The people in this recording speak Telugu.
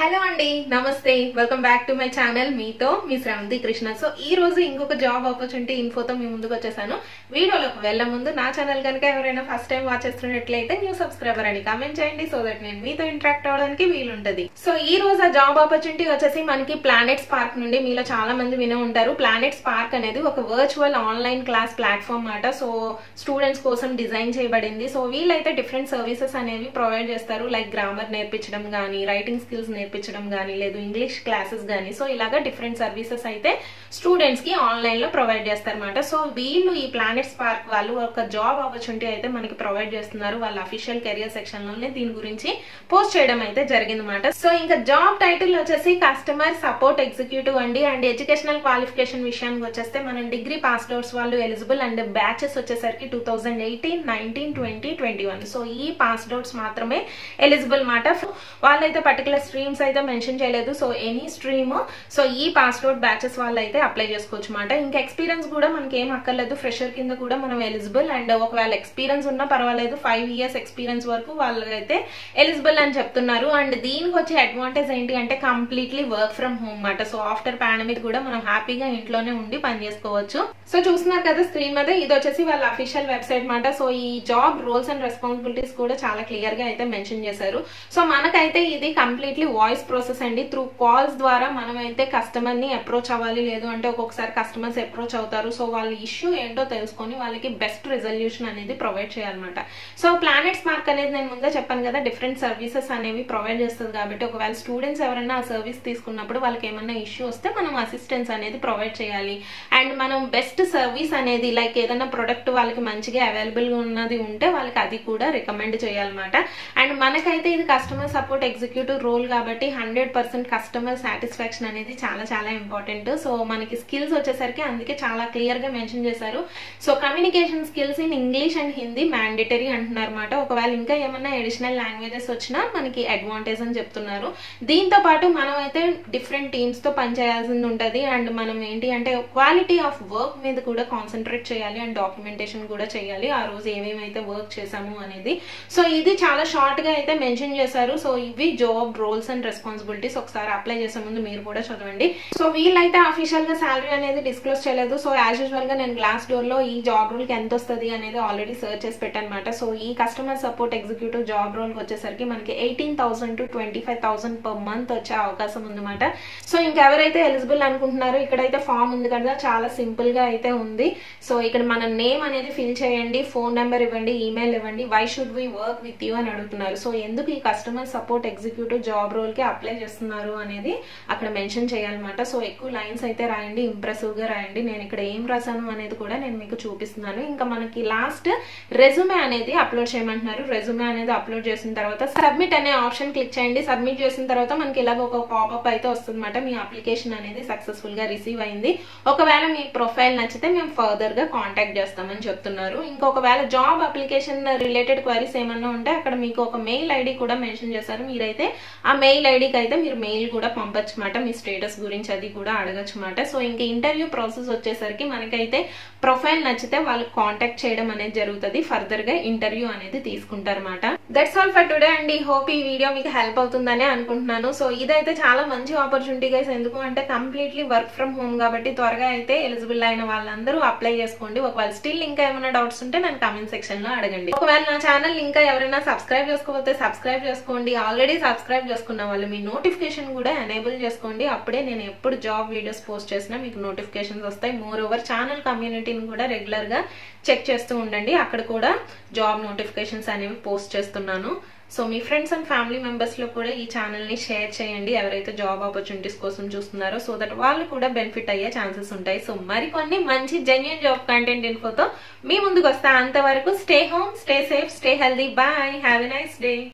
హలో అండి నమస్తే welcome back to my channel మీతో మీ శ్రవంతి కృష్ణ సో ఈ రోజు ఇంకొక జాబ్ ఆపర్చునిటీ ఇన్ఫోతో మీ ముందుకు వచ్చేసాను వీడియోలోకి వెళ్ళే ముందు నా ఛానల్ కనుక ఎవరైనా ఫస్ట్ టైం వాచ్ చేస్తున్నట్లయితే న్యూ సబ్స్క్రైబర్ అని కామెంట్ చేయండి సో దట్ నేను మీతో ఇంటరాక్ట్ అవడానికి వీలుంటది సో ఈ రోజు ఆ జాబ్ ఆపర్చునిటీ వచ్చేసి మనకి ప్లానెట్ స్పార్క్ నుండి మీలో చాలా మంది వినే ఉంటారు ప్లానెట్ స్పార్క్ అనేది ఒక వర్చువల్ ఆన్లైన్ క్లాస్ ప్లాట్ఫామ్ మాట సో స్టూడెంట్స్ కోసం డిజైన్ చేయబడింది సో వీళ్ళైతే డిఫరెంట్ సర్వీసెస్ అనేవి ప్రొవైడ్ చేస్తారు లైక్ గ్రామర్ నేర్పించడం కానీ రైటింగ్ స్కిల్స్ నేర్పించడం కానీ లేదు ఇంగ్లీష్ క్లాసెస్ కానీ సో ఇలాగా డిఫరెంట్ సర్వీసెస్ అయితే స్టూడెంట్స్ కి ఆన్లైన్ లో ప్రొవైడ్ చేస్తారన్నమాట సో వీళ్ళు ఈ ప్లానెట్ స్పార్క్ వాళ్ళు ఒక జాబ్ ఆపర్చునిటీ అయితే మనకి ప్రొవైడ్ చేస్తున్నారు వాళ్ళ అఫీషియల్ కెరియర్ సెక్షన్ లోనే దీని గురించి పోస్ట్ చేయడం అయితే జరిగిందన్నమాట సో ఇంకా జాబ్ టైటిల్ వచ్చేసి కస్టమర్ సపోర్ట్ ఎగ్జిక్యూటివ్ అండి అండ్ ఎడ్యుకేషనల్ క్వాలిఫికేషన్ విషయానికి వచ్చేస్తే మనం డిగ్రీ పాస్ అవుట్స్ వాళ్ళు ఎలిజిబుల్ అండ్ బ్యాచెస్ వచ్చేసరికి two thousand eighteen nineteen twenty twenty one so ఈ పాస్ అవుట్స్ మాత్రమే ఎలిజిబుల్ మాట వాళ్ళైతే పర్టికులర్ స్ట్రీమ్స్ అయితే మెన్షన్ చేయలేదు సో ఎనీ స్ట్రీమ్ సో ఈ పాస్ అవుట్ బ్యాచెస్ వాళ్ళు అయితే అప్లై చేసుకోవచ్చు మాట ఇంకా ఎక్స్పీరియన్స్ కూడా మనకి ఏం అక్కర్లేదు ఫ్రెషర్ కింద కూడా మనం ఎలిజిబుల్ అండ్ ఒకవేళ ఎక్స్పీరియన్స్ ఉన్నా పర్వాలేదు ఫైవ్ ఇయర్స్ ఎక్స్పీరియన్స్ వరకు వాళ్ళకైతే ఎలిజిబుల్ అని చెప్తున్నారు అండ్ దీనికి వచ్చే అడ్వాంటేజ్ ఏంటి అంటే కంప్లీట్లీ వర్క్ ఫ్రమ్ హోమ్ మాట సో ఆఫ్టర్ పాండమిక్ కూడా మనం హ్యాపీగా ఇంట్లోనే ఉండి పని చేసుకోవచ్చు సో చూస్తున్నారు కదా స్క్రీన్ మీద ఇది వచ్చేసి వాళ్ళ అఫీషియల్ వెబ్సైట్ మాట సో ఈ జాబ్ రోల్స్ అండ్ రెస్పాన్సిబిలిటీస్ కూడా చాలా క్లియర్ గా అయితే మెన్షన్ చేశారు సో మనకైతే ఇది కంప్లీట్లీ వాయిస్ ప్రాసెస్ అండి త్రూ కాల్స్ ద్వారా మనం అయితే కస్టమర్ ని అప్రోచ్ అవ్వాలి లేదు అంటే ఒక్కొక్కసారి కస్టమర్స్ అప్రోచ్ అవుతారు సో వాళ్ళ ఇష్యూ ఏంటో తెలుసుకొని వాళ్ళకి బెస్ట్ రిజల్యూషన్ అనేది ప్రొవైడ్ చేయాలన్నమాట సో ప్లానెట్ స్మార్క్ అనేది నేను ముందే చెప్పాను కదా డిఫరెంట్ సర్వీసెస్ అనేవి ప్రొవైడ్ చేస్తుంది కాబట్టి ఒకవేళ స్టూడెంట్స్ ఎవరైనా ఆ సర్వీస్ తీసుకున్నప్పుడు వాళ్ళకి ఏమైనా ఇష్యూ వస్తే మనం అసిస్టెన్స్ అనేది ప్రొవైడ్ చేయాలి అండ్ మనం బెస్ట్ సర్వీస్ అనేది లైక్ ఏదైనా ప్రొడక్ట్ వాళ్ళకి మంచిగా అవైలబుల్ గా ఉన్నది ఉంటే వాళ్ళకి అది కూడా రికమెండ్ చేయాలన్నమాట అండ్ మనకైతే ఇది కస్టమర్ సపోర్ట్ ఎగ్జిక్యూటివ్ రోల్ కాబట్టి హండ్రెడ్ పర్సెంట్ కస్టమర్ సాటిస్ఫాక్షన్ అనేది చాలా చాలా ఇంపార్టెంట్ సో మనకి స్కిల్స్ వచ్చేసరికి అందుకే చాలా క్లియర్ గా మెన్షన్ చేశారు so communication skills in English and Hindi mandatory అంటున్నారు అనమాట ఒకవేళ ఇంకా ఏమన్నా అడిషనల్ లాంగ్వేజెస్ వచ్చినా మనకి అడ్వాంటేజ్ అని చెప్తున్నారు దీంతో పాటు మనం అయితే డిఫరెంట్ టీమ్స్ తో పనిచేయాల్సింది ఉంటుంది అండ్ మనం ఏంటి అంటే క్వాలిటీ ఆఫ్ వర్క్ మీద కూడా కాన్సన్ట్రేట్ చేయాలి అండ్ డాక్యుమెంటేషన్ కూడా చేయాలి ఆ రోజు ఏమేమైతే వర్క్ చేసాము అనేది సో ఇది చాలా షార్ట్ గా అయితే మెన్షన్ చేశారు సో ఇవి జాబ్ రోల్స్ అండ్ రెస్పాన్సిబిలిటీస్ ఒకసారి అప్లై చేసే ముందు మీరు కూడా చదవండి సో వీళ్ళైతే అఫీషియల్ గా శాలరీ అనేది డిస్క్లోజ్ చేయలేదు సో యాజ్ యూజువల్ గా నేను గ్లాస్ డోర్ లో ఈ జాబ్ రోల్ కి ఎంత వస్తుంది అనేది ఆల్రెడీ సర్చ్ చేసి పెట్టానమాట సో ఈ customer support executive job role వచ్చేసరికి మనకి eighteen thousand to twenty five thousand per month వచ్చే అవకాశం ఉందన్నమాట సో ఇంకెవరైతే ఎలిజిబుల్ అనుకుంటున్నారో ఇక్కడైతే ఫామ్ ఉంది కదా చాలా సింపుల్ గా అయితే ఉంది సో ఇక్కడ మన నేమ్ అనేది ఫిల్ చేయండి ఫోన్ నెంబర్ ఇవ్వండి ఈమెయిల్ ఇవ్వండి why should we work with you అని అడుగుతున్నారు సో ఎందుకు ఈ customer support executive job role కి అప్లై చేస్తున్నారు అనేది అక్కడ మెన్షన్ చేయాలన్నమాట సో ఎక్కువ లైన్స్ అయితే రాయండి ఇంప్రెసివ్ గా రాయండి నేను ఇక్కడ ఏం రాశాను అనేది కూడా నేను మీకు చూపిస్తున్నాను ఇంకా మనకి లాస్ట్ రెజ్యూమే అనేది అప్లోడ్ చేయమంటున్నారు రెజ్యూమే అనేది అప్లోడ్ చేసిన తర్వాత సబ్మిట్ అనే ఆప్షన్ క్లిక్ చేయండి సబ్మిట్ చేసిన తర్వాత మనకి ఇలాగ ఒక పాపప్ అయితే వస్తుందన్నమాట మీ అప్లికేషన్ అనేది సక్సెస్ఫుల్ గా రిసీవ్ అయింది ఒకవేళ మీ ప్రొఫైల్ నచ్చితే మేము ఫర్దర్ గా కాంటాక్ట్ చేస్తామని చెప్తున్నారు ఇంకొకవేళ జాబ్ అప్లికేషన్ రిలేటెడ్ క్వైరీస్ ఏమన్నా ఉంటే అక్కడ మీకు ఒక మెయిల్ ఐడి కూడా మెన్షన్ చేశారు మీరైతే ఆ మెయిల్ ఐడికి అయితే మీరు మెయిల్ కూడా పంపచ్చు మాట మీ స్టేటస్ గురించి అది కూడా అడగచ్చు మాట సో ఇంకా ఇంటర్వ్యూ ప్రాసెస్ వచ్చేసరికి మనకైతే ప్రొఫైల్ నచ్చితే వాళ్ళు కాంటాక్ట్ చేయడం అనేది జరుగుతుంది ఫర్దర్ గా ఇంటర్వ్యూ అనేది తీసుకుంటారన్నమాట దట్స్ ఆల్ ఫర్ టుడే అండి హోప్ ఈ వీడియో మీకు హెల్ప్ అవుతుందని అనుకుంటున్నాను సో ఇదైతే చాలా మంచి ఆపర్చునిటీ గైస్ ఎందుకు అంటే కంప్లీట్లీ వర్క్ ఫ్రమ్ హోమ్ కాబట్టి త్వరగా అయితే ఎలిజిబుల్ అయిన వాళ్ళందరూ అప్లై చేసుకోండి ఒకవేళ స్టిల్ ఇంకా ఏమైనా డౌట్స్ ఉంటే నేను కామెంట్ సెక్షన్ లో అడగండి ఒకవేళ నా ఛానల్ ఇంకా ఎవరైనా సబ్స్క్రైబ్ చేసుకోకపోతే సబ్స్క్రైబ్ చేసుకోండి ఆల్రెడీ సబ్స్క్రైబ్ చేసుకున్న వాళ్ళు మీ నోటిఫికేషన్ కూడా ఎనేబుల్ చేసుకోండి అప్పుడే నేను ఎప్పుడు జాబ్ వీడియోస్ పోస్ట్ చేసినా మీకు నోటిఫికేషన్స్ వస్తాయి మోర్ ఓవర్ ఛానల్ కమ్యూనిటీని కూడా రెగ్యులర్ గా చెక్ చేస్తూ ఉండండి అక్కడ కూడా జాబ్ నోటిఫికేషన్స్ అనేవి పోస్ట్ చేస్తున్నాను సో మీ ఫ్రెండ్స్ అండ్ ఫ్యామిలీ మెంబర్స్ లో కూడా ఈ ఛానల్ ని షేర్ చేయండి ఎవరైతే జాబ్ ఆపర్చునిటీస్ కోసం చూస్తున్నారో సో దట్ వాళ్ళు కూడా బెనిఫిట్ అయ్యే ఛాన్సెస్ ఉంటాయి సో మరికొన్ని మంచి జెన్యున్ జాబ్ కంటెంట్ ఇన్ఫోతో మీ ముందుకు వస్తా అంతవరకు stay home stay safe stay healthy bye have a nice day